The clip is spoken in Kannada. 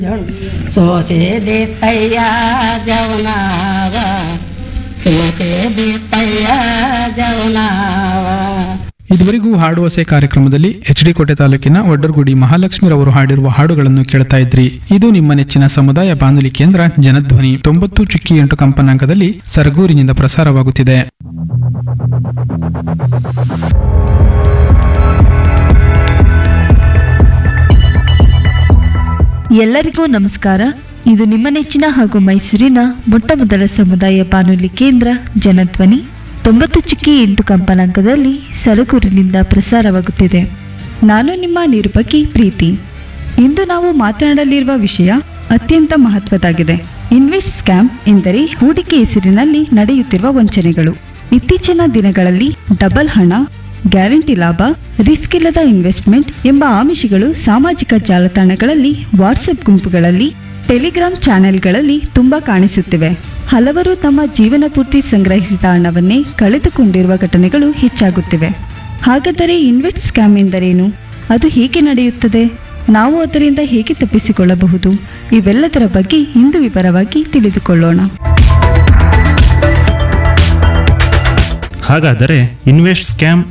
ಸೋಸೆ ಬಿತ್ತಯ್ಯ ಜವನಾವ ಸೋಸೆ ಬಿತ್ತಯ್ಯ ಜವನಾವ ಇದುವರೆಗೂ ಹಾಡುವಸೆ ಕಾರ್ಯಕ್ರಮದಲ್ಲಿ ಎಚ್ ಡಿ ಕೋಟೆ ತಾಲೂಕಿನ ಒಡ್ಡರ್ಗುಡಿ ಮಹಾಲಕ್ಷ್ಮಿರವರು ಹಾಡಿರುವ ಹಾಡುಗಳನ್ನು ಕೇಳ್ತಾ ಇದ್ರಿ ಇದು ನಿಮ್ಮ ನೆಚ್ಚಿನ ಸಮುದಾಯ ಬಾನುಲಿ ಕೇಂದ್ರ ಜನಧ್ವನಿ ತೊಂಬತ್ತು ಚುಕ್ಕಿ ಎಂಟು ಕಂಪನಾಂಕದಲ್ಲಿ ಸರಗೂರಿನಿಂದ ಪ್ರಸಾರವಾಗುತ್ತಿದೆ ಎಲ್ಲರಿಗೂ ನಮಸ್ಕಾರ ಇದು ನಿಮ್ಮ ನೆಚ್ಚಿನ ಹಾಗೂ ಮೈಸೂರಿನ ಮೊಟ್ಟ ಮೊದಲ ಸಮುದಾಯ ಬಾನುಲಿ ಕೇಂದ್ರ ಜನಧ್ವನಿ ತೊಂಬತ್ತು ಚುಕ್ಕಿ ಎಂಟು ಕಂಪನಾಂಕದಲ್ಲಿ ಸರಗೂರಿನಿಂದ ಪ್ರಸಾರವಾಗುತ್ತಿದೆ ನಾನು ನಿಮ್ಮ ನಿರೂಪಕಿ ಪ್ರೀತಿ ಇಂದು ನಾವು ಮಾತನಾಡಲಿರುವ ವಿಷಯ ಅತ್ಯಂತ ಮಹತ್ವದಾಗಿದೆ ಇನ್ವೆಸ್ಟ್ ಸ್ಕ್ಯಾಮ್ ಎಂದರೆ ಹೂಡಿಕೆ ಹೆಸರಿನಲ್ಲಿ ನಡೆಯುತ್ತಿರುವ ವಂಚನೆಗಳು ಇತ್ತೀಚಿನ ದಿನಗಳಲ್ಲಿ ಡಬಲ್ ಹಣ ಗ್ಯಾರಂಟಿ ಲಾಭ ರಿಸ್ಕ್ ಇಲ್ಲದ ಇನ್ವೆಸ್ಟ್ಮೆಂಟ್ ಎಂಬ ಆಮಿಷಗಳು ಸಾಮಾಜಿಕ ಜಾಲತಾಣಗಳಲ್ಲಿ ವಾಟ್ಸಪ್ ಗುಂಪುಗಳಲ್ಲಿ ಟೆಲಿಗ್ರಾಮ್ ಚಾನೆಲ್ಗಳಲ್ಲಿ ತುಂಬಾ ಕಾಣಿಸುತ್ತಿವೆ ಹಲವರು ತಮ್ಮ ಜೀವನ ಪೂರ್ತಿ ಸಂಗ್ರಹಿಸಿದ ಹಣವನ್ನೇ ಕಳೆದುಕೊಂಡಿರುವ ಘಟನೆಗಳು ಹೆಚ್ಚಾಗುತ್ತಿವೆ ಹಾಗಾದರೆ ಇನ್ವೆಸ್ಟ್ ಸ್ಕ್ಯಾಮ್ ಎಂದರೇನು ಅದು ಹೇಗೆ ನಡೆಯುತ್ತದೆ ನಾವು ಅದರಿಂದ ಹೇಗೆ ತಪ್ಪಿಸಿಕೊಳ್ಳಬಹುದು ಇವೆಲ್ಲದರ ಬಗ್ಗೆ ಇಂದು ವಿವರವಾಗಿ ತಿಳಿದುಕೊಳ್ಳೋಣ ಹಾಗಾದರೆ ಇನ್ವೆಸ್ಟ್ ಸ್ಕ್ಯಾಮ್